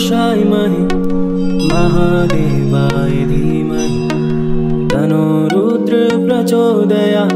तत्पुरुषाय महि महादेवाय धीमहि तनो रुद्र प्रचोदयात्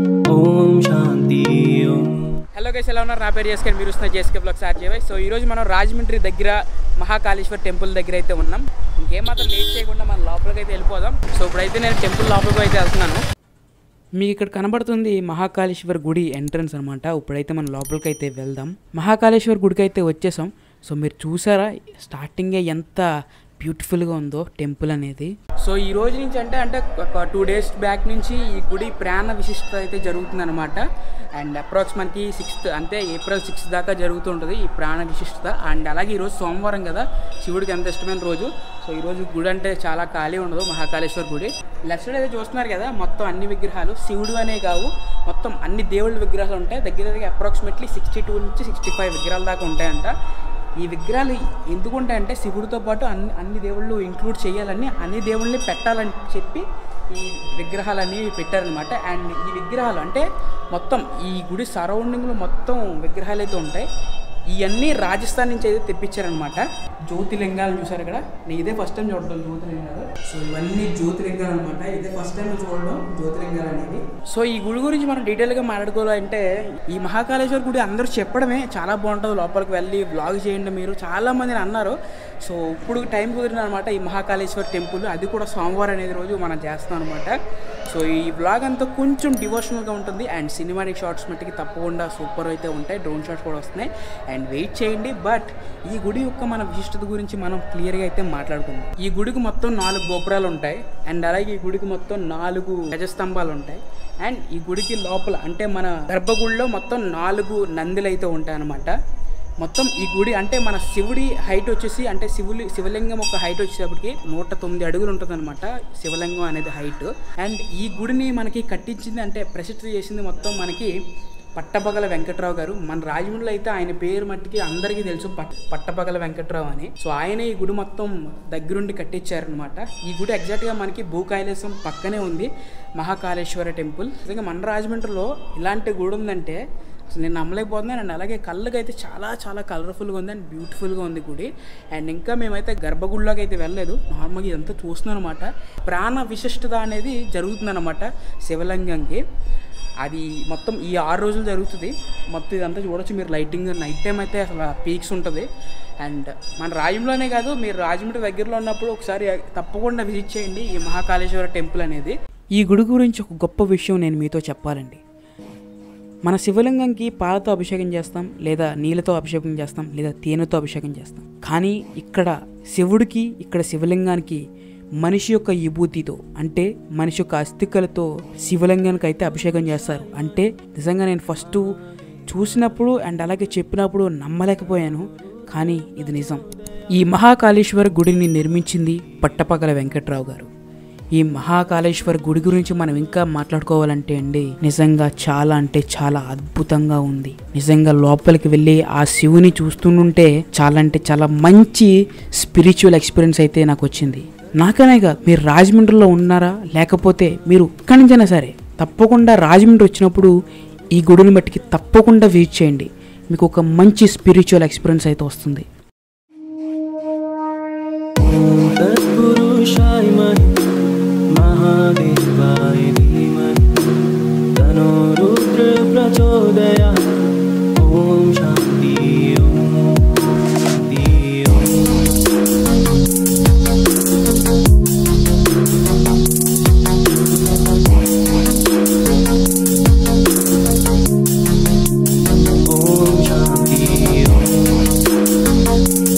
ॐ शान्ति ॐ హలో గైస్ ఎలా ఉన్నారు నా పేరు జేస్కే మీరు వస్తున్న జేస్కే బ్లాగ్స్ ఆర్జేవై సో ఈ రోజు మనం రాజమండ్రి దగ్గర మహాకాళేశ్వర్ టెంపుల్ దగ్గర అయితే ఉన్నాం ఇంకేమాత్రం లేట్ చేయకుండా మనం లోపలికి అయితే వెళ్ళిపోదాం సో ఇప్పుడైతే నేను టెంపుల్ లోపలికి అయితే వెళ్తున్నాను మీకు ఇక్కడ కనబడుతుంది మహాకాళేశ్వర్ గుడి ఎంట్రన్స్ అనమాట ఇప్పుడైతే మనం లోపలికి అయితే వెళ్దాం మహాకాళేశ్వర్ గుడికి అయితే వచ్చేసాం సో మీరు చూసారా స్టార్టింగే ఎంత బ్యూటిఫుల్గా ఉందో టెంపుల్ అనేది సో ఈ రోజు నుంచి అంటే అంటే ఒక టూ డేస్ బ్యాక్ నుంచి ఈ గుడి ప్రాణ విశిష్టత అయితే జరుగుతుంది అనమాట అండ్ అప్రాక్స్ మనకి సిక్స్త్ అంటే ఏప్రిల్ సిక్స్త్ దాకా జరుగుతూ ఉంటుంది ఈ ప్రాణ విశిష్టత అండ్ అలాగే ఈరోజు సోమవారం కదా శివుడికి ఎంత ఇష్టమైన రోజు సో ఈ రోజు గుడి అంటే చాలా ఖాళీ ఉండదు మహాకాళేశ్వర గుడి లెఫ్ట్ సైడ్ అయితే చూస్తున్నారు కదా మొత్తం అన్ని విగ్రహాలు శివుడు అనే కావు మొత్తం అన్ని దేవుళ్ళ విగ్రహాలు ఉంటాయి దగ్గర దగ్గర అప్రాక్సిమేట్లీ సిక్స్టీ టూ నుంచి సిక్స్టీ ఫైవ్ విగ్రహాల దాకా ఉంటాయంట ఈ విగ్రహాలు ఎందుకు ఉంటాయంటే శివుడితో పాటు అన్ని అన్ని దేవుళ్ళు ఇంక్లూడ్ చేయాలని అన్ని దేవుళ్ళని పెట్టాలని చెప్పి ఈ విగ్రహాలు అనేవి పెట్టారనమాట అండ్ ఈ విగ్రహాలు అంటే మొత్తం ఈ గుడి సరౌండింగ్లో మొత్తం విగ్రహాలు అయితే ఉంటాయి ఇవన్నీ రాజస్థాన్ నుంచి అయితే తెప్పించారనమాట జ్యోతిలింగాలు చూసారు ఇక్కడ నేను ఇదే ఫస్ట్ టైం చూడడం జ్యోతిలింగాలు సో ఇవన్నీ జ్యోతిలింగాలు అనమాట ఇదే ఫస్ట్ టైం చూడడం జ్యోతిలింగాలు అనేవి సో ఈ గుడి గురించి మనం డీటెయిల్గా మాట్లాడుకోవాలంటే ఈ మహాకాళేశ్వర గుడి అందరూ చెప్పడమే చాలా బాగుంటుంది లోపలికి వెళ్ళి బ్లాగ్ చేయండి మీరు చాలా మందిని అన్నారు సో ఇప్పుడు టైం కుదిరిన అనమాట ఈ మహాకాళేశ్వర టెంపుల్ అది కూడా సోమవారం అనేది రోజు మనం చేస్తాం అనమాట సో ఈ బ్లాగ్ అంతా కొంచెం డివోషనల్గా ఉంటుంది అండ్ సినిమాటిక్ షార్ట్స్ మట్టికి తప్పకుండా సూపర్ అయితే ఉంటాయి డ్రోన్ షాట్స్ కూడా వస్తున్నాయి అండ్ వెయిట్ చేయండి బట్ ఈ గుడి యొక్క మన విశిష్టత గురించి మనం క్లియర్గా అయితే మాట్లాడుకుందాం ఈ గుడికి మొత్తం నాలుగు గోపురాలు ఉంటాయి అండ్ అలాగే ఈ గుడికి మొత్తం నాలుగు గజస్తంభాలు ఉంటాయి అండ్ ఈ గుడికి లోపల అంటే మన గర్భగుడిలో మొత్తం నాలుగు నందులు అయితే ఉంటాయి అన్నమాట మొత్తం ఈ గుడి అంటే మన శివుడి హైట్ వచ్చేసి అంటే శివులి శివలింగం ఒక హైట్ వచ్చేటప్పటికి నూట తొమ్మిది అడుగులు ఉంటుంది అనమాట శివలింగం అనేది హైట్ అండ్ ఈ గుడిని మనకి కట్టించింది అంటే ప్రసిద్ధి చేసింది మొత్తం మనకి పట్టపగల వెంకట్రావు గారు మన రాజమండ్రిలో అయితే ఆయన పేరు మట్టికి అందరికీ తెలుసు పట్ పట్టపగల వెంకట్రావు అని సో ఆయన ఈ గుడి మొత్తం దగ్గరుండి కట్టించారనమాట ఈ గుడి ఎగ్జాక్ట్గా మనకి భూకైలాసం పక్కనే ఉంది మహాకాళేశ్వర టెంపుల్ నిజంగా మన రాజమండ్రిలో ఇలాంటి గుడి ఉందంటే అసలు నేను నమ్మలేకపోతున్నాను అండ్ అలాగే కళ్ళకి అయితే చాలా చాలా కలర్ఫుల్గా ఉంది అండ్ బ్యూటిఫుల్గా ఉంది గుడి అండ్ ఇంకా మేమైతే గర్భగుడిలోకి అయితే వెళ్ళలేదు నార్మల్గా ఇదంతా చూస్తున్నాం అనమాట ప్రాణ విశిష్టత అనేది జరుగుతుందన్నమాట శివలింగంకి అది మొత్తం ఈ ఆరు రోజులు జరుగుతుంది మొత్తం ఇదంతా చూడొచ్చు మీరు లైటింగ్ నైట్ టైం అయితే అసలు పీక్స్ ఉంటుంది అండ్ మన రాజంలోనే కాదు మీరు రాజమండ్రి దగ్గరలో ఉన్నప్పుడు ఒకసారి తప్పకుండా విజిట్ చేయండి ఈ మహాకాళేశ్వర టెంపుల్ అనేది ఈ గుడి గురించి ఒక గొప్ప విషయం నేను మీతో చెప్పాలండి మన శివలింగంకి పాలతో అభిషేకం చేస్తాం లేదా నీళ్ళతో అభిషేకం చేస్తాం లేదా తేనెతో అభిషేకం చేస్తాం కానీ ఇక్కడ శివుడికి ఇక్కడ శివలింగానికి మనిషి యొక్క విభూతితో అంటే మనిషి యొక్క అస్థికలతో శివలింగానికి అయితే అభిషేకం చేస్తారు అంటే నిజంగా నేను ఫస్ట్ చూసినప్పుడు అండ్ అలాగే చెప్పినప్పుడు నమ్మలేకపోయాను కానీ ఇది నిజం ఈ మహాకాళేశ్వర గుడిని నిర్మించింది పట్టపగల వెంకట్రావు గారు ఈ మహాకాళేశ్వర గుడి గురించి మనం ఇంకా మాట్లాడుకోవాలంటే అండి నిజంగా చాలా అంటే చాలా అద్భుతంగా ఉంది నిజంగా లోపలికి వెళ్ళి ఆ శివుని చూస్తుంటే చాలా అంటే చాలా మంచి స్పిరిచువల్ ఎక్స్పీరియన్స్ అయితే నాకు వచ్చింది నాకనే కాదు మీరు రాజమండ్రిలో ఉన్నారా లేకపోతే మీరు ఎక్కడి నుంచైనా సరే తప్పకుండా రాజమండ్రి వచ్చినప్పుడు ఈ గుడిని మట్టికి తప్పకుండా విజిట్ చేయండి మీకు ఒక మంచి స్పిరిచువల్ ఎక్స్పీరియన్స్ అయితే వస్తుంది तत्पुरुषाय महि महादेवाय धीमहि तनो रुद्र प्रचोदयात् ॐ शान्ति ॐ शान्ति ॐ ॐ शान्ति ॐ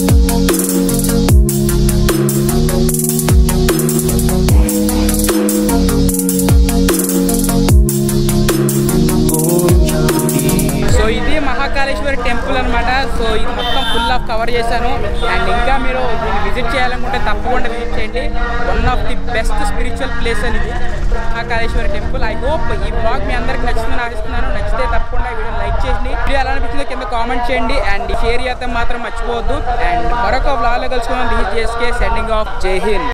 ॐ शान्ति సో ఇది మహాకాళేశ్వర టెంపుల్ అనమాట సో ఇది మొత్తం ఫుల్ ఆఫ్ కవర్ చేశాను అండ్ ఇంకా మీరు దీన్ని విజిట్ చేయాలనుకుంటే తప్పకుండా విజిట్ చేయండి one of the best spiritual place అని ఇది మహాకాళేశ్వర టెంపుల్ ఐ హోప్ ఈ బ్లాగ్ మీ అందరికి నచ్చుతుందని ఆశిస్తున్నాను నచ్చితే తప్పకుండా ఈ వీడియో లైక్ చేయండి వీడియో ఎలా అనిపించిందో కింద కామెంట్ చేయండి అండ్ షేర్ చేస్తే మాత్రం మర్చిపోవద్దు అండ్ మరొక బ్లాగ్లో కలుసుకున్నాం this JSK sending off Jai Hind